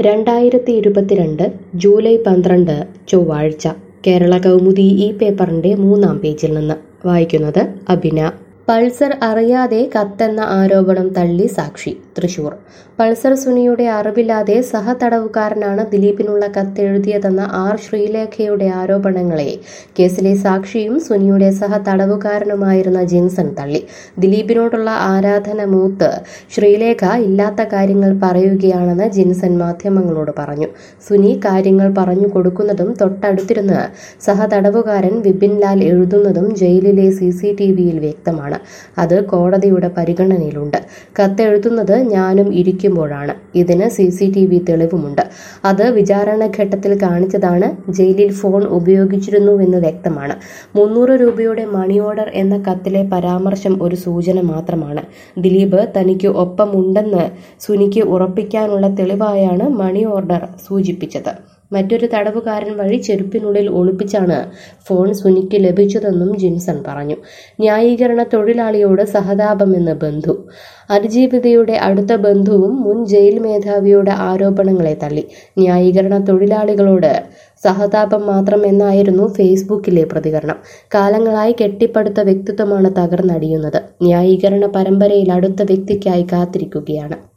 രണ്ടായിരത്തി ഇരുപത്തിരണ്ട് ജൂലൈ പന്ത്രണ്ട് ചൊവ്വാഴ്ച കേരള കൗമുദി ഈ പേപ്പറിന്റെ മൂന്നാം പേജിൽ നിന്ന് വായിക്കുന്നത് അഭിന പൾസർ അറിയാതെ കത്തെന്ന ആരോപണം തള്ളി സാക്ഷി തൃശൂർ പൾസർ സുനിയുടെ അറിവില്ലാതെ സഹതടവുകാരനാണ് ദിലീപിനുള്ള കത്തെഴുതിയതെന്ന ആർ ശ്രീലേഖയുടെ ആരോപണങ്ങളെ കേസിലെ സാക്ഷിയും സുനിയുടെ സഹതടവുകാരനുമായിരുന്ന ജിൻസൺ തള്ളി ദിലീപിനോടുള്ള ആരാധന മൂത്ത് ശ്രീലേഖ ഇല്ലാത്ത കാര്യങ്ങൾ പറയുകയാണെന്ന് ജിൻസൺ മാധ്യമങ്ങളോട് പറഞ്ഞു സുനി കാര്യങ്ങൾ പറഞ്ഞു കൊടുക്കുന്നതും തൊട്ടടുത്തിരുന്ന് സഹതടവുകാരൻ വിപിൻ ലാൽ എഴുതുന്നതും ജയിലിലെ സി സി ടി വിയിൽ വ്യക്തമാണ് അത് കോടതിയുടെ പരിഗണനയിലുണ്ട് കത്തെഴുതുന്നത് ഞാനും ഇരിക്കുമ്പോഴാണ് ഇതിന് സി സി ടി വി തെളിവുമുണ്ട് അത് വിചാരണ ഘട്ടത്തിൽ കാണിച്ചതാണ് ജയിലിൽ ഫോൺ ഉപയോഗിച്ചിരുന്നുവെന്ന് വ്യക്തമാണ് മുന്നൂറ് രൂപയുടെ മണി ഓർഡർ എന്ന കത്തിലെ പരാമർശം ഒരു സൂചന മാത്രമാണ് ദിലീപ് തനിക്ക് ഒപ്പമുണ്ടെന്ന് സുനിക്ക് ഉറപ്പിക്കാനുള്ള തെളിവായാണ് മണി ഓർഡർ സൂചിപ്പിച്ചത് മറ്റൊരു തടവുകാരൻ വഴി ചെരുപ്പിനുള്ളിൽ ഒളിപ്പിച്ചാണ് ഫോൺ സുനിക്ക് ലഭിച്ചതെന്നും ജിൻസൺ പറഞ്ഞു ന്യായീകരണ തൊഴിലാളിയോട് സഹതാപമെന്ന് ബന്ധു അതിജീവിതയുടെ അടുത്ത ബന്ധുവും മുൻ ജയിൽ മേധാവിയുടെ ആരോപണങ്ങളെ തള്ളി ന്യായീകരണ തൊഴിലാളികളോട് സഹതാപം മാത്രം എന്നായിരുന്നു ഫേസ്ബുക്കിലെ പ്രതികരണം കാലങ്ങളായി കെട്ടിപ്പടുത്ത വ്യക്തിത്വമാണ് തകർന്നടിയുന്നത് ന്യായീകരണ പരമ്പരയിൽ അടുത്ത വ്യക്തിക്കായി കാത്തിരിക്കുകയാണ്